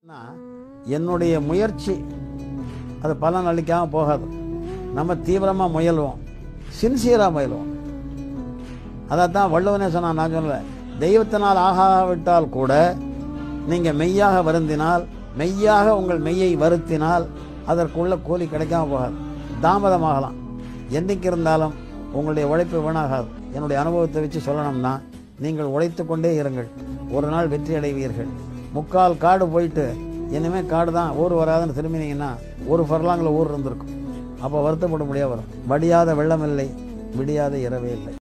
நான் என்னுடைய முயற்சி அது பலன் அளிக்காமல் போகாது நம்ம தீவிரமாக முயல்வோம் சின்சியராக முயல்வோம் அதைத்தான் வள்ளுவனே சொன்னான் நான் சொல்லல தெய்வத்தினால் ஆகாவிட்டால் கூட நீங்கள் மெய்யாக வருந்தினால் மெய்யாக உங்கள் மெய்யை வருத்தினால் அதற்குள்ள கூலி கிடைக்காம போகாது தாமதமாகலாம் என்னைக்கு இருந்தாலும் உங்களுடைய உழைப்பு வீணாகாது என்னுடைய அனுபவத்தை வச்சு சொல்லணும்னா நீங்கள் உழைத்து கொண்டே இருங்கள் ஒரு நாள் வெற்றி அடைவீர்கள் முக்கால் காடு போயிட்டு இனிமேல் காடு தான் ஊர் வராதுன்னு திரும்பினீங்கன்னா ஒரு ஃபர்லாங்கில் ஊர் இருந்திருக்கும் அப்போ வருத்தப்பட முடியாது வரும் வடியாத வெள்ளம் இல்லை விடியாத இரவே இல்லை